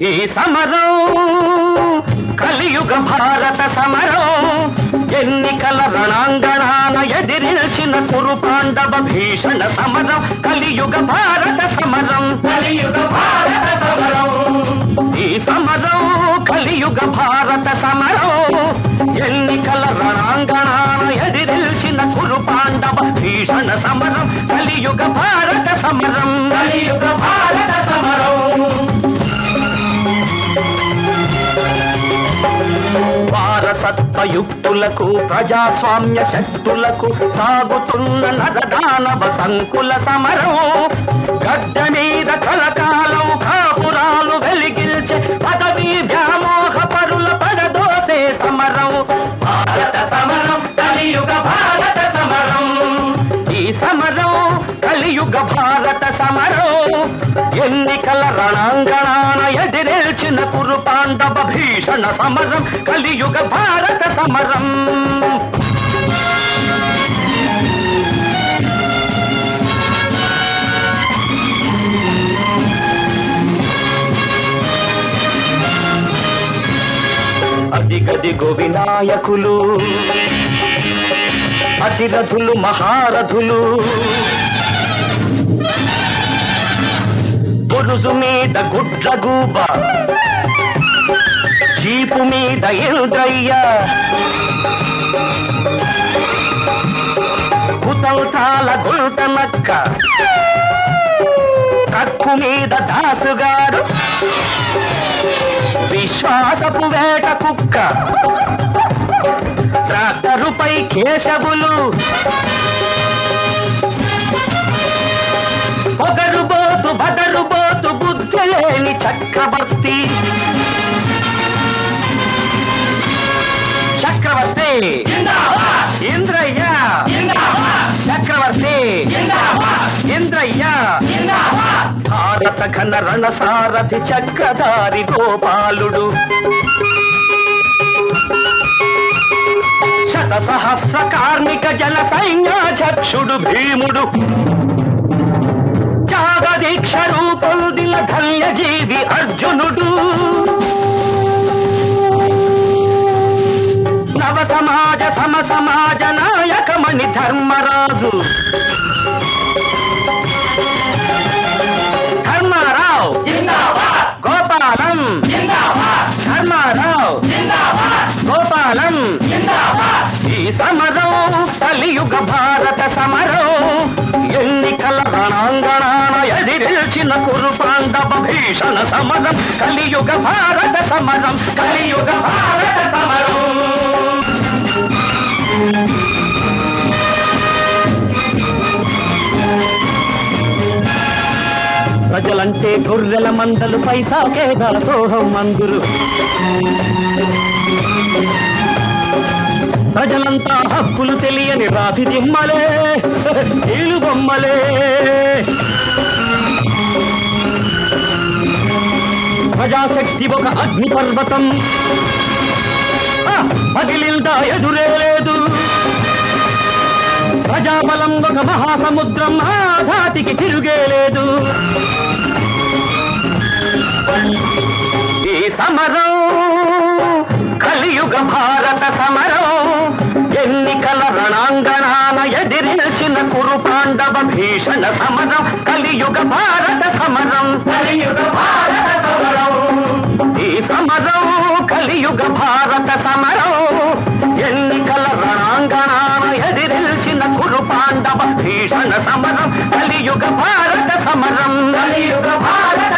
ఈ సమరం కలియుగ భారత సమరం ఎన్నికల రణాంగణాన ఎదిరిల్చిన కురు పాండవ భీషణ సమరం కలియుగ భారత సమరం కలియుగ భారత సమరం ఈ సమరం కలియుగ భారత సమరం ఎన్నికల రణాంగణాన ఎదిరిల్చిన కురు పాండవ భీషణ సమరం కలియుగ భారత సమరం కలియుగ భారత సమరం వారసత్వయుక్తులకు ప్రజాస్వామ్య శక్తులకు సాగుతున్న నరదానవ సంకుల సమరం గడ్డ మీద కలకాలం కాపురాలు వెలిగించే పదవీ వ్యామోహ పరుల పడదోసే సమరం భారత సమరం కలియుగ భారత సమరం ఈ సమరం కలియుగ భారత సమరం ఎన్నికల రణాంగణాన ఎదిరేల్చిన కురు పాండవ భీషణ సమరం కలియుగ భారత సమరం అదిగదిగో వినాయకులు అతిరథులు మహారథులు బొరుజు మీద గుడ్ల గూబ చీపు మీద ఇంద్రయ్య కుతంత్రాల గుంటనక్క కక్కు మీద దాసుగాడు విశ్వాసపు వేట కుక్క ట్రాక్టరుపై కేశవులు పొగరుబోతు బదరుబోతు బుద్ధి లేని చక్రవర్తి చక్రవర్తి ఇంద్రయ్య చక్రవర్తి ఇంద్రయ్య భారత ఘన రణసారథి చక్రధారి గోపాలుడు శత సహస్ర కార్మిక జన సైన్యాధ్యక్షుడు భీముడు త్యాగదీక్ష రూపొందిన ధన్యజీవి అర్జునుడు నవ సమాజ సమ సమాజ నాయకమణి ధర్మరాజు ధర్మారావు గోపాలం ధర్మారావు గోపాలం ఈ సమరం కలియుగ భారత సమరం ఎన్నికల రణాంగణాన ఎదిరిల్చిన కురు పాండవ భీషణ సమరం కలియుగ భారత సమరం కలియుగ భారత సమరం ప్రజలంటే గొర్రెల మందలు పైసా కేదాల సోహం మందురు ప్రజలంతా హక్కులు తెలియని రాతి దిమ్మలే నీలు బొమ్మలే ప్రజాశక్తి ఒక అగ్ని పర్వతం ఆ, పగిలిందా ఎదురే లేదు ప్రజాబలం ఒక మహాసముద్రం ఆ ధాటికి తిరుగే లేదు ఈ సమరం కలియుగ భారత సమరం ఎన్నికల రణాంగణాన ఎదిరిల్చిన కురు పాండవ భీషణ సమరం కలియుగ భారత సమరం కలియుగ భారత సమరం ఈ సమరం కలియుగ భారత సమరం ఎన్నికల రణాంగణాన ఎదిరిల్చిన కురు పాండవ భీషణ సమరం కలియుగ భారత సమరం కలియుగ భారత